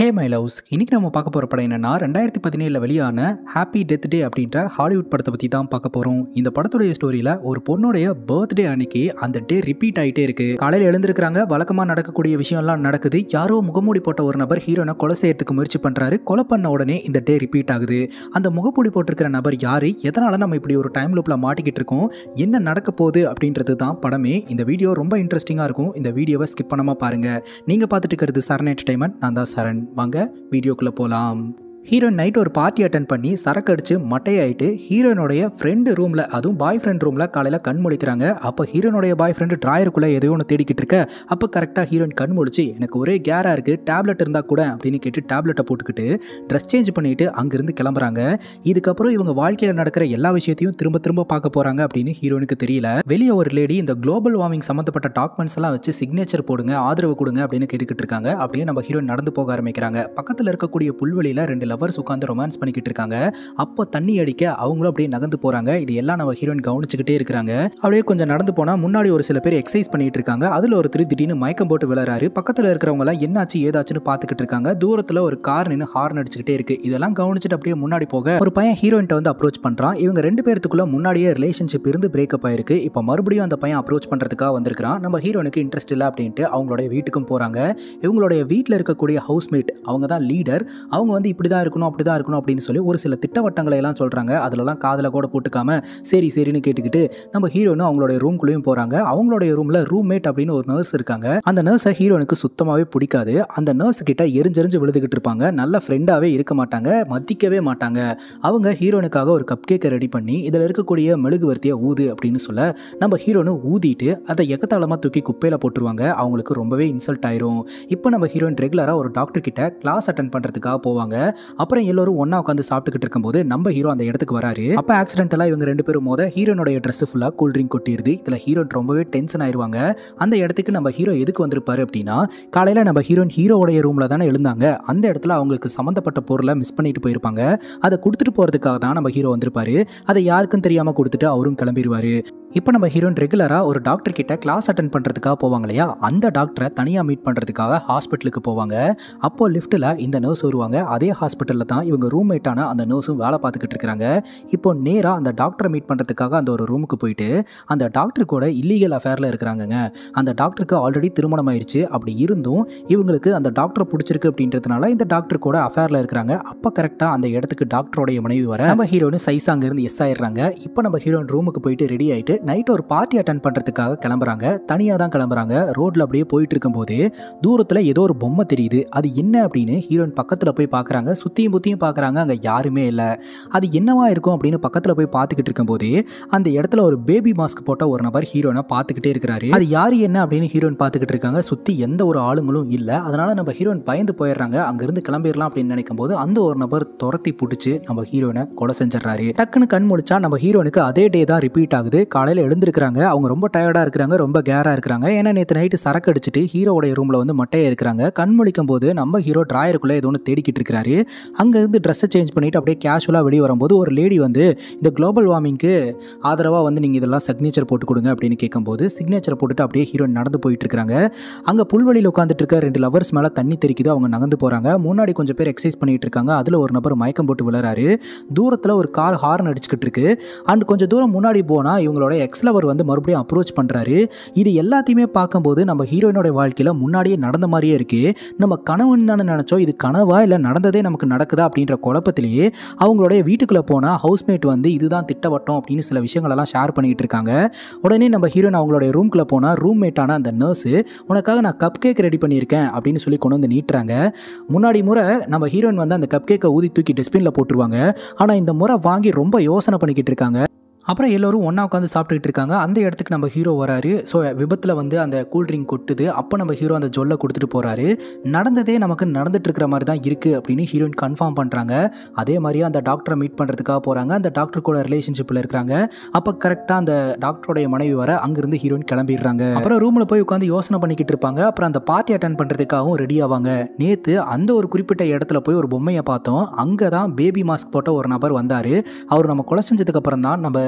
hey my loves இன்னைக்கு நம்ம பார்க்க போகிற படம் என்னன்னா ரெண்டாயிரத்தி பதினேழில் வெளியான ஹாப்பி டெத் டே அப்படின்ற ஹாலிவுட் படத்தை பற்றி தான் பார்க்க போகிறோம் இந்த படத்துடைய ஸ்டோரியில் ஒரு பொண்ணுடைய பர்த்டே அன்னைக்கு அந்த டே ரிப்பீட் ஆகிட்டே இருக்கு காலையில் எழுந்திருக்கிறாங்க வழக்கமாக நடக்கக்கூடிய விஷயம்லாம் நடக்குது யாரோ முகமூடி போட்ட ஒரு நபர் ஹீரோனை கொலை செய்யறதுக்கு முயற்சி பண்ணுறாரு கொலை பண்ண உடனே இந்த டே ரிப்பீட் ஆகுது அந்த முகமூடி போட்டிருக்கிற நபர் யாரு எதனால நம்ம இப்படி ஒரு டைம் லூப்பில் மாட்டிக்கிட்டு இருக்கோம் என்ன நடக்க போகுது அப்படின்றது தான் படமே இந்த வீடியோ ரொம்ப இன்ட்ரெஸ்டிங்காக இருக்கும் இந்த வீடியோவை ஸ்கிப் பண்ணாமல் பாருங்க நீங்கள் பார்த்துட்டு இருக்கிறது சரண் என்டர்டைன்மெண்ட் நான் தான் சரண் வாங்க வீடியோக்குள்ளே போகலாம் ஹீரோயின் நைட் ஒரு பார்ட்டி அட்டன் பண்ணி சரக்கு அடிச்சு மட்டையாயிட்டு ஹீரோயினுடைய ஃப்ரெண்டு ரூமில் அதுவும் பாய் ஃப்ரெண்ட் ரூமில் காலையில் கண் முழிக்கிறாங்க அப்போ ஹீரோனுடைய பாய் ஃப்ரெண்டு ட்ராயருக்குள்ளே எதையோ ஒன்று தேடிக்கிட்டு இருக்க அப்போ கரெக்டாக ஹீரோயின் கண் முழிச்சு எனக்கு ஒரே கேராக இருக்குது டேப்லெட் இருந்தால் கூட அப்படின்னு கேட்டு டேப்லெட்டை போட்டுக்கிட்டு ட்ரெஸ் சேஞ்ச் பண்ணிட்டு அங்கேருந்து கிளம்புறாங்க இதுக்கப்புறம் இவங்க வாழ்க்கையில் நடக்கிற எல்லா விஷயத்தையும் திரும்ப திரும்ப பார்க்க போகிறாங்க அப்படின்னு ஹீரோனுக்கு தெரியல வெளியே ஒரு லேடி இந்த குளோபல் வார்மிங் சம்மந்தப்பட்ட டாக்குமெண்ட்ஸ் எல்லாம் வச்சு சிக்னேச்சர் போடுங்க ஆதரவு கொடுங்க அப்படின்னு கேட்டுக்கிட்டு இருக்காங்க அப்படியே நம்ம ஹீரோயின் நடந்து போக ஆரம்பிக்கிறாங்க பக்கத்தில் இருக்கக்கூடிய புல்வெளியில் ரெண்டு லவர்ஸ் உட்காந்து ரொமான்ஸ் பண்ணிக்கிட்டு இருக்காங்க அப்போ தண்ணி அடிக்க அவங்களும் அப்படியே நகர்ந்து போறாங்க இது எல்லாம் நம்ம ஹீரோயின் கவனிச்சுக்கிட்டே இருக்கிறாங்க அப்படியே கொஞ்சம் நடந்து போனா முன்னாடி ஒரு சில பேர் எக்ஸசைஸ் பண்ணிட்டு இருக்காங்க அதுல ஒருத்தர் திடீர்னு மயக்கம் போட்டு விளையாரு பக்கத்துல இருக்கிறவங்க எல்லாம் என்னாச்சு ஏதாச்சுன்னு பார்த்துக்கிட்டு இருக்காங்க தூரத்துல ஒரு கார் நின்று ஹார்ன் அடிச்சுக்கிட்டே இருக்கு இதெல்லாம் கவனிச்சுட்டு அப்படியே முன்னாடி போக ஒரு பையன் ஹீரோயின்ட்ட வந்து அப்ரோச் பண்றான் இவங்க ரெண்டு பேர்த்துக்குள்ள முன்னாடியே ரிலேஷன்ஷிப் இருந்து பிரேக்கப் ஆயிருக்கு இப்போ மறுபடியும் அந்த பையன் அப்ரோச் பண்றதுக்காக வந்திருக்கான் நம்ம ஹீரோனுக்கு இன்ட்ரெஸ்ட் இல்லை அப்படின்ட்டு அவங்களுடைய வீட்டுக்கும் போறாங்க இவங்களுடைய வீட்டில் இருக்கக்கூடிய ஹவுஸ்மேட் அவங்க தான் லீடர் அவங்க வந்து இப்படி தான் இருக்கணும் அப்படி தான் இருக்கணும் அப்படின்னு சொல்லி ஒரு சில திட்டவட்டங்களை எல்லாம் சொல்கிறாங்க அதிலலாம் காதில் கூட போட்டுக்காம சரி சரின்னு கேட்டுக்கிட்டு நம்ம ஹீரோனும் அவங்களுடைய ரூம்குள்ளேயும் போகிறாங்க அவங்களுடைய ரூமில் ரூம்மேட் அப்படின்னு ஒரு நர்ஸ் இருக்காங்க அந்த நர்ஸை ஹீரோனுக்கு சுத்தமாகவே பிடிக்காது அந்த நர்ஸ் கிட்ட எரிஞ்செரிஞ்சு விழுதுகிட்டு இருப்பாங்க நல்ல ஃப்ரெண்டாகவே இருக்க மாட்டாங்க மதிக்கவே மாட்டாங்க அவங்க ஹீரோனுக்காக ஒரு கப் கேக்கை ரெடி பண்ணி இதில் இருக்கக்கூடிய மெழுகுவர்த்தியை ஊது அப்படின்னு சொல்ல நம்ம ஹீரோனு ஊதிட்டு அதை எக்கத்தாளமாக தூக்கி குப்பையில் போட்டுருவாங்க அவங்களுக்கு ரொம்பவே இன்சல்ட் ஆயிரும் இப்போ நம்ம ஹீரோயின் ரெகுலராக ஒரு டாக்டர் கிட்ட கிளாஸ் அட்டன் பண்ணுறதுக்காக போவாங்க அப்புறம் எல்லோரும் ஒன்றா உட்காந்து சாப்பிட்டுக்கிட்டு இருக்கும்போது நம்ம ஹீரோ அந்த இடத்துக்கு வராரு அப்போ ஆக்சிடென்டலாக இவங்க ரெண்டு பேரும் மோத ஹீரோனுடைய ட்ரெஸ் ஃபுல்லாக கூல் ட்ரிங்க் கொட்டிடுது இதில் ஹீரோயின் ரொம்பவே டென்ஷன் ஆயிருவாங்க அந்த இடத்துக்கு நம்ம ஹீரோ எதுக்கு வந்திருப்பாரு அப்படின்னா காலையில் நம்ம ஹீரோயின் ஹீரோவுடைய ரூமில் தானே எழுந்தாங்க அந்த இடத்துல அவங்களுக்கு சம்மந்தப்பட்ட பொருளை மிஸ் பண்ணிட்டு போயிருப்பாங்க அதை கொடுத்துட்டு போகிறதுக்காக தான் நம்ம ஹீரோ வந்திருப்பாரு அதை யாருக்கும் தெரியாமல் கொடுத்துட்டு அவரும் கிளம்பிடுவாரு இப்போ நம்ம ஹீரோயின் ரெகுலராக ஒரு டாக்டர் கிட்ட கிளாஸ் அட்டன் பண்ணுறதுக்காக போவாங்க இல்லையா அந்த டாக்டரை தனியாக மீட் பண்ணுறதுக்காக ஹாஸ்பிட்டலுக்கு போவாங்க அப்போ லிஃப்ட்டில் இந்த நர்ஸ் வருவாங்க அதே ஹாஸ்பிட்டலில் தான் இவங்க ரூம்மேட்டான அந்த நர்ஸும் வேலை பார்த்துக்கிட்டு இருக்கிறாங்க இப்போ நேராக அந்த டாக்டரை மீட் பண்ணுறதுக்காக அந்த ஒரு ரூமுக்கு போயிட்டு அந்த டாக்டர் கூட இல்லீகல் அஃபேரில் இருக்கிறாங்கங்க அந்த டாக்டருக்கு ஆல்ரெடி திருமணம் ஆயிடுச்சு அப்படி இருந்தும் இவங்களுக்கு அந்த டாக்டரை பிடிச்சிருக்கு அப்படின்றதுனால இந்த டாக்டர் கூட அஃபேரில் இருக்கிறாங்க அப்போ கரெக்டாக அந்த இடத்துக்கு டாக்டரோடைய மனைவி வர நம்ம ஹீரோயின் சைஸ் அங்கேருந்து எஸ் ஆயிடுறாங்க இப்போ நம்ம ஹீரோயின் ரூமுக்கு போயிட்டு ரெடி ஆகிட்டு நைட் ஒரு பார்ட்டி அட்டன் பண்ணுறதுக்காக கிளம்புறாங்க தனியாக தான் கிளம்புறாங்க ரோட்டில் அப்படியே போயிட்டு இருக்கும்போது தூரத்தில் ஏதோ ஒரு பொம்மை தெரியுது அது என்ன அப்படின்னு ஹீரோயின் பக்கத்தில் போய் பார்க்குறாங்க சுற்றியும் புத்தியும் பார்க்குறாங்க அங்கே யாருமே இல்லை அது என்னவா இருக்கும் அப்படின்னு பக்கத்தில் போய் பார்த்துக்கிட்டு இருக்கும்போது அந்த இடத்துல ஒரு பேபி மாஸ்க் போட்ட ஒரு நபர் ஹீரோனை பார்த்துக்கிட்டே இருக்கிறாரு அது யார் என்ன அப்படின்னு ஹீரோயின் பார்த்துக்கிட்டு இருக்காங்க சுற்றி எந்த ஒரு ஆளுங்களும் இல்லை அதனால நம்ம ஹீரோயின் பயந்து போயிடுறாங்க அங்கேருந்து கிளம்பிடலாம் அப்படின்னு நினைக்கும் போது அந்த ஒரு நபர் துரத்தி பிடிச்சி நம்ம ஹீரோனை கொலை செஞ்சிடறாரு டக்குன்னு கண் முழிச்சா நம்ம ஹீரோனுக்கு அதே டே தான் ரிப்பீட் ஆகுது காலையில் எழுந்திருக்கிறாங்க அவங்க ரொம்ப டயர்டாக இருக்கிறாங்க ரொம்ப கேராக இருக்கிறாங்க ஏன்னா நேற்று நைட்டு சரக்கு அடிச்சுட்டு ஹீரோவுடைய ரூமில் வந்து மட்டையாக இருக்கிறாங்க கண் முழிக்கும் போது நம்ம ஹீரோ ட்ராயருக்குள்ளே ஏதோ ஒன்று தேடிக்கிட்டு இருக்கிறாரு அங்கேருந்து ட்ரெஸ்ஸை சேஞ்ச் பண்ணிட்டு அப்படியே கேஷுவலாக வெளியே வரும்போது ஒரு லேடி வந்து இந்த குளோபல் வார்மிங்க்கு ஆதரவாக வந்து நீங்கள் இதெல்லாம் சிக்னேச்சர் போட்டு கொடுங்க அப்படின்னு கேட்கும்போது சிக்னேச்சர் போட்டுட்டு அப்படியே ஹீரோயின் நடந்து போயிட்டு இருக்காங்க அங்கே புல்வெளியில் உட்காந்துட்டு இருக்க ரெண்டு லவர்ஸ் மேலே தண்ணி தெரிக்குது அவங்க நகர்ந்து போகிறாங்க முன்னாடி கொஞ்சம் பேர் எக்ஸசைஸ் பண்ணிட்டு இருக்காங்க அதில் ஒரு நபர் மயக்கம் போட்டு விழுறாரு தூரத்தில் ஒரு கார் ஹார்ன் அடிச்சுக்கிட்டு இருக்கு அண்ட் கொஞ்சம் தூரம் முன்னாடி போனால் இவங்களோட எக்ஸ் லவர் வந்து மறுபடியும் அப்ரோச் பண்ணுறாரு இது எல்லாத்தையுமே பார்க்கும்போது நம்ம ஹீரோயினோட வாழ்க்கையில் முன்னாடியே நடந்த மாதிரியே இருக்கு நம்ம கனவுன்னு தானே நினச்சோம் இது கனவா இல்லை நடந்ததே நமக்கு நடக்குதா அப்படின்ற குழப்பத்திலேயே அவங்களுடைய வீட்டுக்குள்ளே போனால் ஹவுஸ்மேட் வந்து இதுதான் திட்டவட்டம் அப்படின்னு சில விஷயங்களெல்லாம் ஷேர் பண்ணிக்கிட்டு இருக்காங்க உடனே நம்ம ஹீரோயின் அவங்களுடைய ரூம்குள்ளே போனால் ரூம்மேட்டான அந்த நர்ஸு உனக்காக நான் கப் கேக் ரெடி பண்ணியிருக்கேன் அப்படின்னு சொல்லி கொண்டு வந்து நீட்டுறாங்க முன்னாடி முறை நம்ம ஹீரோயின் வந்து அந்த கப் கேக்கை ஊதி தூக்கி டஸ்ட்பினில் போட்டுருவாங்க ஆனால் இந்த முறை வாங்கி ரொம்ப யோசனை பண்ணிக்கிட்டு இருக்காங்க அப்புறம் எல்லோரும் ஒன்றா உட்காந்து சாப்பிட்டுக்கிட்டு இருக்காங்க அந்த இடத்துக்கு நம்ம ஹீரோ வராரு ஸோ விபத்தில் வந்து அந்த கூல்ட்ரிங்க் கொட்டுது அப்போ நம்ம ஹீரோ அந்த ஜொல்லை கொடுத்துட்டு போகிறாரு நடந்ததே நமக்கு நடந்துட்டு இருக்கிற மாதிரி தான் இருக்குது அப்படின்னு ஹீரோயின் கன்ஃபார்ம் பண்ணுறாங்க அதே மாதிரியே அந்த டாக்டரை மீட் பண்ணுறதுக்காக போகிறாங்க அந்த டாக்டர் கூட ரிலேஷன்ஷிப்பில் இருக்கிறாங்க அப்போ கரெக்டாக அந்த டாக்டருடைய மனைவி வர அங்கேருந்து ஹீரோயின் கிளம்பிடுறாங்க அப்புறம் ரூமில் போய் உட்காந்து யோசனை பண்ணிக்கிட்டு இருப்பாங்க அப்புறம் அந்த பார்ட்டி அட்டன் பண்ணுறதுக்காகவும் ரெடி ஆவாங்க நேற்று அந்த ஒரு குறிப்பிட்ட இடத்துல போய் ஒரு பொம்மையை பார்த்தோம் அங்கே தான் பேபி மாஸ்க் போட்ட ஒரு நபர் வந்தார் அவர் நம்ம கொலை செஞ்சதுக்கு அப்புறம் தான் நம்ம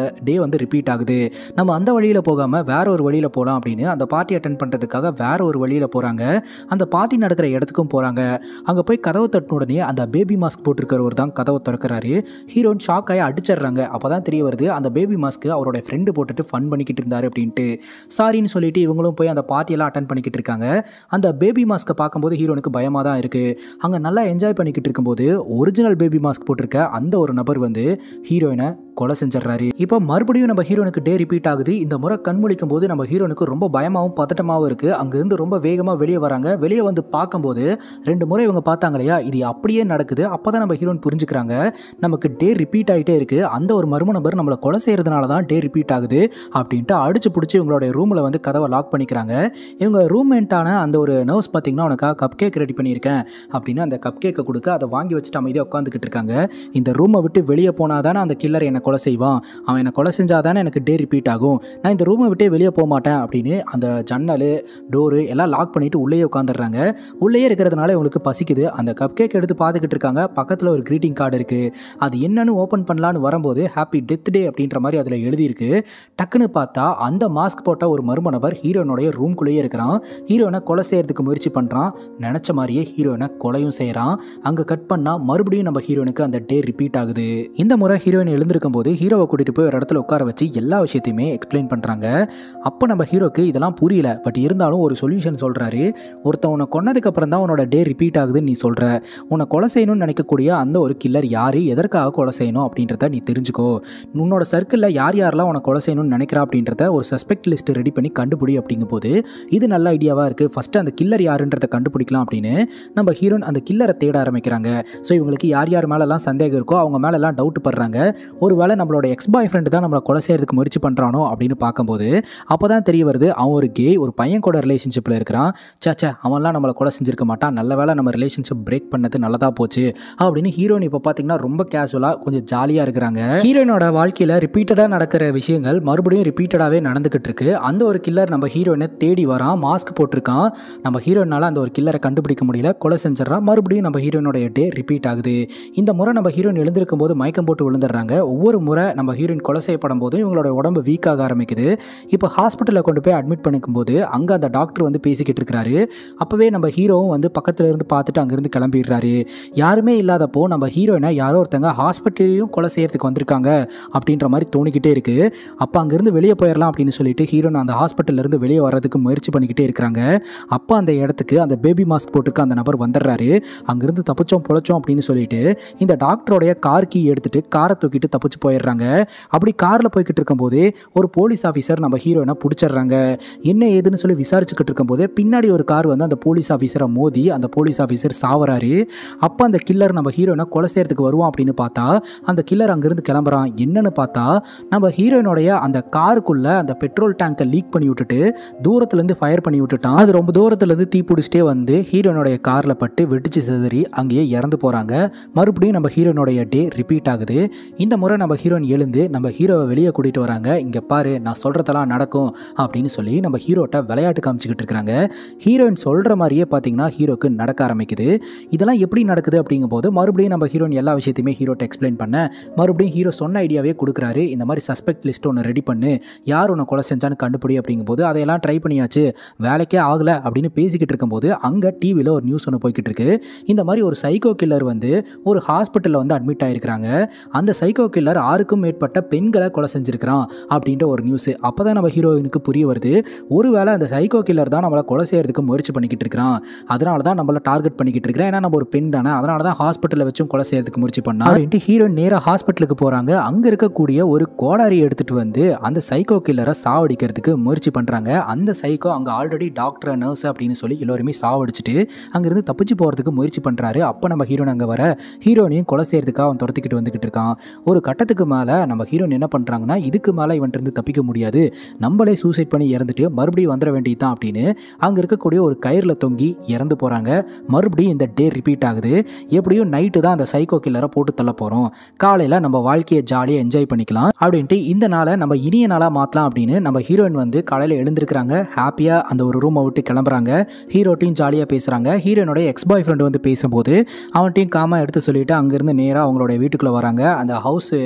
டே வந்து ரிப்பீட் ஆகுது நம்ம அந்த வழியில் போகாமல் வேற ஒரு வழியில் போகலாம் அப்படின்னு அந்த பார்ட்டி அட்டன் பண்ணுறதுக்காக வேற ஒரு வழியில் போகிறாங்க அந்த பார்ட்டி நடக்கிற இடத்துக்கும் போகிறாங்க அங்கே போய் கதவை தட்டின உடனே அந்த பேபி மாஸ்க் போட்டிருக்கிறவர் தான் கதவை திறக்கிறாரு ஹீரோயின் ஷாக் ஆகி அடிச்சிடுறாங்க அப்போ தான் தெரிய வருது அந்த பேபி மாஸ்க்கு அவரோட ஃப்ரெண்டு போட்டுட்டு ஃபன் பண்ணிக்கிட்டு இருந்தாரு அப்படின்ட்டு சாரின்னு சொல்லிட்டு இவங்களும் போய் அந்த பார்ட்டியெல்லாம் அட்டன் பண்ணிக்கிட்டு இருக்காங்க அந்த பேபி மாஸ்க்கை பார்க்கும்போது ஹீரோனுக்கு பயமாக தான் இருக்குது அங்கே நல்லா என்ஜாய் பண்ணிக்கிட்டு இருக்கும்போது ஒரிஜினல் பேபி மாஸ்க் போட்டிருக்க அந்த ஒரு நபர் வந்து ஹீரோயினை கொலை செஞ்சிடறாரு இப்போ மறுபடியும் நம்ம ஹீரோனுக்கு டே ரிப்பீட் ஆகுது இந்த முறை கண் முழிக்கும் போது நம்ம ஹீரோனுக்கு ரொம்ப பயமாகவும் பதட்டமாகவும் இருக்கு அங்கேருந்து ரொம்ப வேகமாக வெளியே வராங்க வெளியே வந்து பார்க்கும்போது ரெண்டு முறை இவங்க பார்த்தாங்க இல்லையா இது அப்படியே நடக்குது அப்போ தான் நம்ம ஹீரோயின் புரிஞ்சுக்கிறாங்க நமக்கு டே ரிப்பீட் ஆகிட்டே இருக்கு அந்த ஒரு மர்ம நபர் நம்மளை கொலை செய்யறதுனால தான் டே ரிப்பீட் ஆகுது அப்படின்ட்டு அடிச்சு பிடிச்சி இவங்களுடைய ரூமில் வந்து கதவை லாக் பண்ணிக்கிறாங்க இவங்க ரூம்மேட்டான அந்த ஒரு நர்ஸ் பார்த்தீங்கன்னா உனக்காக கப் கேக் ரெடி பண்ணியிருக்கேன் அப்படின்னு அந்த கப் கேக்கை கொடுக்க அதை வாங்கி வச்சுட்டு அமைதியாக உட்காந்துக்கிட்டு இருக்காங்க இந்த ரூமை விட்டு வெளியே போனால் தானே அந்த கில்லர் என்னை கொலை செய்வான் அவன் என்னை கொலை செஞ்சால் தானே எனக்கு டே ரிப்பீட் ஆகும் நான் இந்த ரூமை விட்டே வெளியே போக மாட்டேன் அப்படின்னு அந்த ஜன்னல் டோரு எல்லாம் லாக் பண்ணிட்டு உள்ளேயே உட்காந்துடுறாங்க உள்ளேயே இருக்கிறதுனால இவங்களுக்கு பசிக்குது அந்த கப் கேக் எடுத்து பார்த்துக்கிட்டு இருக்காங்க பக்கத்தில் ஒரு க்ரீட்டிங் கார்டு இருக்குது அது என்னன்னு ஓப்பன் பண்ணலான்னு வரும்போது ஹாப்பி டெத் டே அப்படின்ற மாதிரி அதில் எழுதியிருக்கு டக்குன்னு பார்த்தா அந்த மாஸ்க் போட்ட ஒரு மர்ம நபர் ஹீரோனுடைய ரூம்குள்ளேயே இருக்கிறான் ஹீரோனை கொலை செய்யறதுக்கு முயற்சி பண்ணுறான் நினச்ச மாதிரியே ஹீரோயினை கொலையும் செய்கிறான் அங்கே கட் பண்ணால் மறுபடியும் நம்ம ஹீரோனுக்கு அந்த டே ரிப்பீட் ஆகுது இந்த முறை ஹீரோயின் எழுந்திருக்கும் போது ஹீரோவை கூட்டிகிட்டு போய் ஒரு இடத்துல உட்கார வச்சு எல்லா விஷயத்தையுமே எக்ஸ்பிளைன் பண்ணுறாங்க அப்போ நம்ம ஹீரோக்கு இதெல்லாம் புரியல பட் இருந்தாலும் ஒரு சொல்யூஷன் சொல்கிறாரு ஒருத்தன் உன்னை கொன்னதுக்கு அப்புறம் தான் உன்னோட டே ரிப்பீட் ஆகுதுன்னு நீ சொல்கிற உன்னை கொலை செய்யணும்னு நினைக்கக்கூடிய அந்த ஒரு கில்லர் யார் எதற்காக கொலை செய்யணும் அப்படின்றத நீ தெரிஞ்சுக்கோ உன்னோட சர்க்கிளில் யார் யாரெல்லாம் உன்னை கொலை செய்யணும்னு நினைக்கிறா அப்படின்றத ஒரு சஸ்பெக்ட் லிஸ்ட் ரெடி பண்ணி கண்டுபிடி அப்படிங்கும்போது இது நல்ல ஐடியாவாக இருக்குது ஃபஸ்ட்டு அந்த கில்லர் யாருன்றதை கண்டுபிடிக்கலாம் அப்படின்னு நம்ம ஹீரோன் அந்த கில்லரை தேட ஆரம்பிக்கிறாங்க ஸோ இவங்களுக்கு யார் யார் மேலெல்லாம் சந்தேகம் இருக்கோ அவங்க மேலெல்லாம் டவுட் படுறாங்க ஒருவேளை நம்மளோட எக்ஸ் பாய் ஃப்ரெண்டு தான் நம்மளை கொலை செய்யறதுக்கு முயற்சி பண்ணுறானோ அப்படின்னு பார்க்கும்போது அப்போ தான் தெரிய வருது அவன் ஒரு கே ஒரு பையன் கூட ரிலேஷன்ஷிப்பில் இருக்கிறான் சேச்சே அவன்லாம் நம்மளை கொலை செஞ்சிருக்க மாட்டான் நல்ல வேளை நம்ம ரிலேஷன்ஷிப் பிரேக் பண்ணது நல்லதா போச்சு அப்படின்னு ஹீரோயின் இப்போ பார்த்தீங்கன்னா ரொம்ப கேஷுவலாக கொஞ்சம் ஜாலியாக இருக்கிறாங்க ஹீரோயினோட வாழ்க்கையில் ரிப்பீட்டடாக நடக்கிற விஷயங்கள் மறுபடியும் ரிப்பீட்டடாகவே நடந்துக்கிட்டு இருக்கு அந்த ஒரு கில்லர் நம்ம ஹீரோயினை தேடி வரான் மாஸ்க் போட்டிருக்கான் நம்ம ஹீரோயினால அந்த ஒரு கில்லரை கண்டுபிடிக்க முடியல கொலை செஞ்சிடறான் மறுபடியும் நம்ம ஹீரோயினோட டே ரிப்பீட் ஆகுது இந்த முறை நம்ம ஹீரோயின் எழுந்திருக்கும் போது மயக்கம் போட்டு விழுந்துடுறாங்க ஒவ்வொரு முறை நம்ம ஹீரோயின் கொலை செய்யப்படும் போது இவங்களோட உடம்பு வீக் ஆக ஆரம்பிக்குது இப்போ ஹாஸ்பிட்டலில் கொண்டு போய் அட்மிட் பண்ணிக்கும் போது அங்கே அந்த டாக்டர் வந்து பேசிக்கிட்டு இருக்கிறாரு அப்போவே நம்ம ஹீரோவும் வந்து பக்கத்துல இருந்து பார்த்துட்டு அங்கேருந்து கிளம்பிடுறாரு யாருமே இல்லாதப்போ நம்ம ஹீரோயினை யாரோ ஒருத்தங்க ஹாஸ்பிட்டலையும் கொலை செய்யறதுக்கு வந்திருக்காங்க அப்படின்ற மாதிரி தோணிக்கிட்டே இருக்கு அப்போ அங்கேருந்து வெளியே போயிடலாம் அப்படின்னு சொல்லிட்டு ஹீரோயின் அந்த ஹாஸ்பிட்டல்ல இருந்து வெளியே வர்றதுக்கு முயற்சி பண்ணிக்கிட்டே இருக்கிறாங்க அப்போ அந்த இடத்துக்கு அந்த பேபி மாஸ்க் போட்டிருக்க அந்த நபர் வந்துடுறாரு அங்கேருந்து தப்பிச்சோம் பொழைச்சோம் அப்படின்னு சொல்லிட்டு இந்த டாக்டரோடைய கார் கீ எடுத்துட்டு காரை தூக்கிட்டு தப்பிச்சு போயிடுறாங்க அப்படி காரில் போய்கிட்டு இருக்கும்போது ஒரு போலீஸ் ஆஃபீஸர் நம்ம ஹீரோயினை பிடிச்சிடுறாங்க என்ன ஏதுன்னு சொல்லி விசாரிச்சுக்கிட்டு இருக்கும்போது பின்னாடி ஒரு கார் வந்து அந்த போலீஸ் ஆஃபீஸரை மோதி அந்த போலீஸ் ஆஃபீஸர் சாவறாரு அப்போ அந்த கில்லர் நம்ம ஹீரோயினை கொலை செய்யறதுக்கு வருவான் அப்படின்னு பார்த்தா அந்த கில்லர் அங்கேருந்து கிளம்புறான் என்னன்னு பார்த்தா நம்ம ஹீரோயினுடைய அந்த காருக்குள்ள அந்த பெட்ரோல் டேங்கை லீக் பண்ணி விட்டுட்டு தூரத்துலேருந்து ஃபயர் பண்ணி விட்டுட்டான் அது ரொம்ப தூரத்துலேருந்து தீ பிடிச்சிட்டே வந்து ஹீரோயினுடைய காரில் பட்டு வெடிச்சு சிதறி அங்கேயே இறந்து போகிறாங்க மறுபடியும் நம்ம ஹீரோயினுடைய டே ரிப்பீட் ஆகுது இந்த முறை நம்ம ஹீரோயின் எழுந்து நம்ம ஹீரோவை வெளியே கூட்டிகிட்டு வராங்க இங்கே பாரு நான் சொல்கிறதெல்லாம் நடக்கும் அப்படின்னு சொல்லி நம்ம ஹீரோட்ட விளையாட்டு காமிச்சிக்கிட்டு இருக்கிறாங்க ஹீரோயின் சொல்கிற மாதிரியே பார்த்தீங்கன்னா ஹீரோக்கு நடக்க ஆரம்பிக்குது இதெல்லாம் எப்படி நடக்குது அப்படிங்கும்போது மறுபடியும் நம்ம ஹீரோயின் எல்லா விஷயத்தையுமே ஹீரோட்ட எக்ஸ்பிளைன் பண்ண மறுபடியும் ஹீரோ சொன்ன ஐடியாவே கொடுக்குறாரு இந்த மாதிரி சஸ்பெக்ட் லிஸ்ட் ஒன்று ரெடி பண்ணு யார் உன்னை கொலை செஞ்சான்னு கண்டுபிடி அப்படிங்கும்போது அதையெல்லாம் ட்ரை பண்ணியாச்சு வேலைக்கே ஆகலை அப்படின்னு பேசிக்கிட்டு இருக்கும்போது அங்கே டிவியில் ஒரு நியூஸ் ஒன்று போய்கிட்டு இருக்கு இந்த மாதிரி ஒரு சைக்கோ கில்லர் வந்து ஒரு ஹாஸ்பிட்டலில் வந்து அட்மிட் ஆயிருக்கிறாங்க அந்த சைக்கோ கில்லர் ஆறுக்கும் மேற்பட்ட பெண்களை கொலை செஞ்சிருக்கிறான் அப்படின்ற ஒரு நியூஸ் அப்போ தான் நம்ம ஹீரோயினுக்கு புரிய வருது ஒருவேளை அந்த சைக்கோ கில்லர் தான் நம்மளை கொலை செய்யறதுக்கு முயற்சி பண்ணிக்கிட்டு இருக்கிறான் அதனால தான் நம்மள டார்கெட் பண்ணிக்கிட்டு இருக்கிறேன் ஏன்னா நம்ம ஒரு பெண் தானே அதனால தான் ஹாஸ்பிட்டலில் வச்சும் கொலை செய்யறதுக்கு முயற்சி பண்ணா அப்படின்ட்டு ஹீரோயின் நேராக ஹாஸ்பிட்டலுக்கு போகிறாங்க அங்கே இருக்கக்கூடிய ஒரு கோடாரி எடுத்துட்டு வந்து அந்த சைக்கோ கில்லரை சாவடிக்கிறதுக்கு முயற்சி பண்ணுறாங்க அந்த சைக்கோ அங்கே ஆல்ரெடி டாக்டர் நர்ஸ் அப்படின்னு சொல்லி எல்லோருமே சாவடிச்சிட்டு அங்கேருந்து தப்பிச்சு போகிறதுக்கு முயற்சி பண்ணுறாரு அப்போ நம்ம ஹீரோன் அங்கே வர ஹீரோனையும் கொலை செய்யறதுக்காக அவன் துரத்திக்கிட்டு வந்துக்கிட்டு இருக்கான் ஒரு கட்டத்துக்கு மேலே நம்ம ஹீரோன் என்ன பண்ணுறாங்கன்னா இதுக்கு மேலே இவன்ட்டு தப்பிக்க முடியாது நம்மளே சூசைட் பண்ணி இறந்துட்டு மறுபடியும் வந்துட வேண்டியது தான் அப்படின்னு அங்கே இருக்கக்கூடிய ஒரு கயிறில் தொங்கி இறந்து போகிறாங்க மறுபடியும் இந்த டே ரிப்பீட் ஆகுது எப்படியும் நைட்டு தான் அந்த சைக்கோ கில்லரை போட்டு தள்ள போகிறோம் காலையில் நம்ம வாழ்க்கையை ஜாலியாக என்ஜாய் பண்ணிக்கலாம் அப்படின்ட்டு இந்த நாளை நம்ம இனிய நாளாக மாற்றலாம் அப்படின்னு நம்ம ஹீரோயின் வந்து காலையில் எழுந்திருக்கிறாங்க ஹாப்பியாக அந்த ஒரு ரூமை விட்டு கிளம்புறாங்க ஹீரோட்டையும் ஜாலியாக பேசுகிறாங்க ஹீரோயினோட எக்ஸ் பாய் ஃப்ரெண்டு வந்து பேசும்போது அவன்கிட்டையும் காமா எடுத்து சொல்லிட்டு அங்கேருந்து நேராக அவங்களோட வீட்டுக்குள்ளே வராங்க அந்த ஹவுஸ்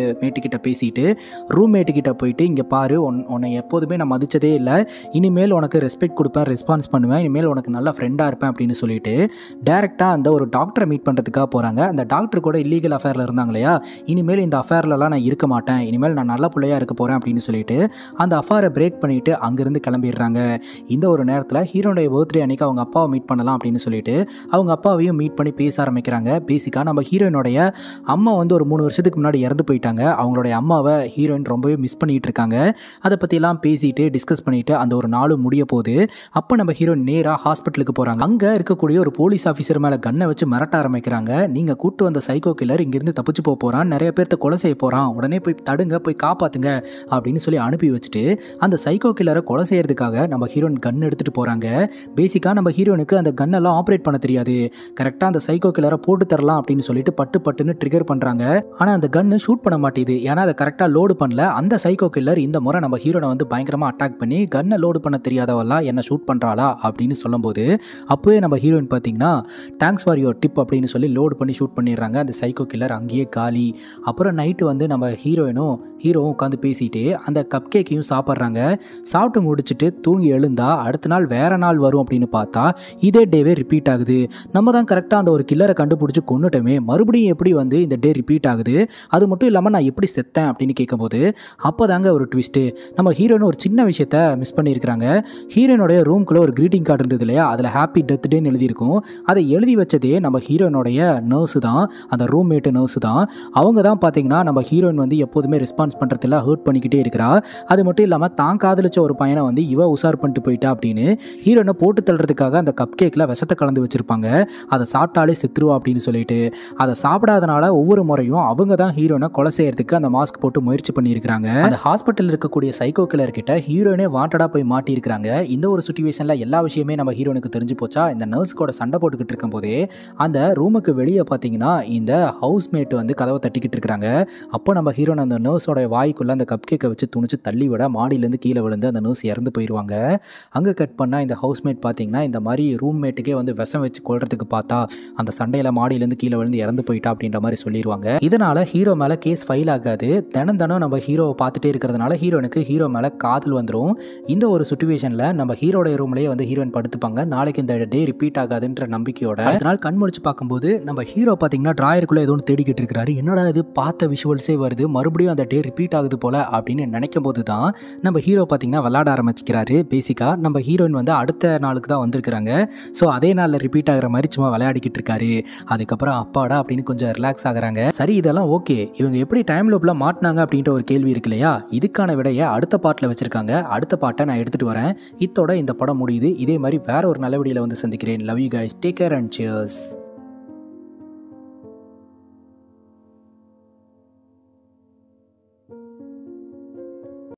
மேட்டுக்கிட்ட பேசிட்டு ரூம் மேட்டுக்கிட்ட போயிட்டு இங்கே பாரு உன் உன்னை எப்போதுமே நான் மதிச்சதே இல்லை இனிமேல் உனக்கு ரெஸ்பெக்ட் கொடுப்பேன் ரெஸ்பான்ஸ் பண்ணுவேன் இனிமேல் உனக்கு நல்ல ஃப்ரெண்டாக இருப்பேன் அப்படின்னு சொல்லிட்டு டேரெக்டாக அந்த ஒரு டாக்டரை மீட் பண்ணுறதுக்காக போகிறாங்க அந்த டாக்டர் கூட இல்லீகல் அஃபேரில் இருந்தாங்க இல்லையா இனிமேல் இந்த அஃபேர்லலாம் நான் இருக்க மாட்டேன் இனிமேல் நான் நல்ல பிள்ளையாக இருக்க போகிறேன் அப்படின்னு சொல்லிட்டு அந்த அஃபேரை பிரேக் பண்ணிவிட்டு அங்கேருந்து கிளம்பிடுறாங்க இந்த ஒரு நேரத்தில் ஹீரோடைய பர்த்டே அன்னைக்கு அவங்க அப்பாவை மீட் பண்ணலாம் அப்படின்னு சொல்லிட்டு அவங்க அப்பாவையும் மீட் பண்ணி பேச ஆரம்பிக்கிறாங்க பேசிக்காக நம்ம ஹீரோயினுடைய அம்மா வந்து ஒரு மூணு வருஷத்துக்கு முன்னாடி இறந்து போயிட்டாங்க அவங்களுடைய அம்மாவை ஹீரோயின் ரொம்பவே மிஸ் பண்ணிட்டு இருக்காங்க அதை பற்றிலாம் பேசிட்டு டிஸ்கஸ் பண்ணிட்டு அந்த ஒரு நாளும் முடிய போகுது அப்போ நம்ம ஹீரோயின் நேராக ஹாஸ்பிட்டலுக்கு போகிறாங்க அங்கே இருக்கக்கூடிய ஒரு போலீஸ் ஆஃபீஸர் மேலே கன்னை வச்சு மிரட்ட ஆரம்பிக்கிறாங்க நீங்கள் கூட்டு வந்த சைக்கோ கில்லர் இங்கேருந்து தப்பிச்சு போக போகிறான் நிறைய பேர்த்த கொலை செய்ய போகிறான் உடனே போய் தடுங்க போய் காப்பாத்துங்க அப்படின்னு சொல்லி அனுப்பி வச்சுட்டு அந்த சைக்கோ கில்லரை கொலை செய்யறதுக்காக நம்ம ஹீரோயின் கன் எடுத்துகிட்டு போகிறாங்க பேசிக்காக நம்ம ஹீரோனுக்கு அந்த கன்னெல்லாம் ஆப்ரேட் பண்ண தெரியாது கரெக்டாக அந்த சைக்கோ கில்லரை போட்டு தரலாம் அப்படின்னு சொல்லிட்டு பட்டு பட்டுன்னு ட்ரிகர் பண்ணுறாங்க ஆனால் அந்த கன்னு ஷூட் பண்ண மாட்டேது ஏன்னா அதை கரெக்டாக லோடு பண்ணல அந்த சைக்கோ கில்லர் இந்த முறை நம்ம ஹீரோனை வந்து பயங்கரமாக அட்டாக் பண்ணி கன்னை லோடு பண்ண தெரியாதவளா என்ன ஷூட் பண்ணுறாளா அப்படின்னு சொல்லும்போது அப்போவே நம்ம ஹீரோயின் பார்த்தீங்கன்னா தேங்க்ஸ் ஃபார் யுவர் டிப் அப்படின்னு சொல்லி லோடு பண்ணி ஷூட் பண்ணிடுறாங்க அந்த சைக்கோ கில்லர் அங்கேயே காலி அப்புறம் நைட்டு வந்து நம்ம ஹீரோயினும் ஹீரோவும் உட்காந்து பேசிட்டு அந்த கப் கேக்கையும் சாப்பிட்றாங்க சாப்பிட்டு முடிச்சுட்டு தூங்கி எழுந்தா அடுத்த நாள் வேற நாள் வரும் அப்படின்னு பார்த்தா இதே டேவே ரிப்பீட் ஆகுது நம்ம தான் கரெக்டாக அந்த ஒரு கில்லரை கண்டுபிடிச்சி கொண்டுட்டோமே மறுபடியும் எப்படி வந்து இந்த டே ரிப்பீட் ஆகுது அது மட்டும் இல்லாமல் நான் எப்படி செத்தேன் அப்படின்னு கேட்கும்போது அப்போ தாங்க ஒரு ட்விஸ்ட்டு நம்ம ஹீரோயின் ஒரு சின்ன விஷயத்த மிஸ் பண்ணியிருக்கிறாங்க ஹீரோயினுடைய ரூம்குள்ளே ஒரு க்ரீட்டிங் கார்டு இருந்தது இல்லையா அதில் ஹாப்பி டெத் டேன்னு எழுதியிருக்கும் அதை எழுதி வச்சதே நம்ம ஹீரோயினுடைய நர்ஸு தான் அந்த ரூம்மேட்டு நர்ஸு தான் அவங்க தான் பார்த்தீங்கன்னா நம்ம ஹீரோயின் வந்து எப்போதுமே ரெஸ்பான்ஸ் பண்ணுறதில்ல ஹர்ட் பண்ணிக்கிட்டே இருக்கிறா அது மட்டும் இல்லாமல் தான் காதலிச்ச ஒரு பையனை வந்து இவ உசார் பண்ணிட்டு போயிட்டா அப்படின்னு ஹீரோயினை போட்டு தள்ளுறதுக்காக அந்த கப் கேக்கில் விஷத்தை கலந்து வச்சுருப்பாங்க அதை சாப்பிட்டாலே செத்துருவா அப்படின்னு சொல்லிட்டு அதை சாப்பிடாதனால ஒவ்வொரு முறையும் அவங்க தான் ஹீரோனை கொலை செய்யறதுக்கு அந்த மாஸ்க் போட்டு முயற்சி பண்ணியிருக்கிறாங்க அந்த ஹாஸ்பிட்டலில் இருக்கக்கூடிய சைக்கோ கில்லர் கிட்ட ஹீரோயினே வாண்டடாக போய் மாட்டியிருக்கிறாங்க இந்த ஒரு சுச்சுவேஷனில் எல்லா விஷயமே நம்ம ஹீரோனுக்கு தெரிஞ்சு போச்சா இந்த நர்ஸ் கூட சண்டை போட்டுக்கிட்டு இருக்கும்போதே அந்த ரூமுக்கு வெளியே பார்த்தீங்கன்னா இந்த ஹவுஸ்மேட் வந்து கதவை தட்டிக்கிட்டு இருக்கிறாங்க அப்போ நம்ம ஹீரோன் அந்த நர்ஸோட வாய்க்குள்ளே அந்த கப் கேக்கை வச்சு துணிச்சு தள்ளி விட மாடியிலேருந்து கீழே விழுந்து அந்த நர்ஸ் இறந்து போயிடுவாங்க அங்கே கட் பண்ணால் இந்த ஹவுஸ்மேட் பார்த்தீங்கன்னா இந்த மாதிரி ரூம்மேட்டுக்கே வந்து விஷம் வச்சு கொள்றதுக்கு பார்த்தா அந்த சண்டையில் மாடியிலேருந்து கீழே விழுந்து இறந்து போயிட்டா அப்படின்ற மாதிரி சொல்லிடுவாங்க இதனால ஹீரோ மேலே கேஸ் ஃபைல் ஆகாது தினம் தினம் நம்ம ஹீரோவை பார்த்துட்டே இருக்கிறதுனால ஹீரோனுக்கு ஹீரோ மேலே காதல் வந்துடும் இந்த ஒரு சுச்சுவேஷனில் நம்ம ஹீரோடைய ரூம்லேயே வந்து ஹீரோயின் படுத்துப்பாங்க நாளைக்கு இந்த டே ரிப்பீட் ஆகாதுன்ற நம்பிக்கையோட அதனால் கண் முழிச்சு பார்க்கும்போது நம்ம ஹீரோ பார்த்தீங்கன்னா டிராயருக்குள்ளே ஏதோ ஒன்று தேடிக்கிட்டு இருக்கிறாரு என்னடா இது பார்த்த விஷுவல்ஸே வருது மறுபடியும் அந்த டே ரிப்பீட் ஆகுது போல அப்படின்னு நினைக்கும் போது தான் நம்ம ஹீரோ பார்த்தீங்கன்னா விளாட ஆரம்பிச்சுக்கிறாரு பேசிக்காக நம்ம ஹீரோயின் வந்து அடுத்த நாளுக்கு தான் வந்திருக்கிறாங்க ஸோ அதே நாளில் ரிப்பீட் ஆகிற மாதிரி சும்மா விளையாடிக்கிட்டு இருக்காரு அதுக்கப்புறம் அப்பாடா அப்படின்னு கொஞ்சம் ரிலாக்ஸ் ஆகுறாங்க சரி இதெல்லாம் ஓகே இவங்க எப்படி டைம் லூப்பில் மாட்டினாங்க அப்படின்ற ஒரு கேள்வி இருக்கு இல்லையா இதுக்கான விடையை அடுத்த பாட்டில் வச்சிருக்காங்க அடுத்த பாட்டை நான் எடுத்துகிட்டு வரேன் இத்தோட இந்த படம் முடியுது இதே மாதிரி வேற ஒரு நல்ல வீடியோவில் வந்து சந்திக்கிறேன் love you guys take care and cheers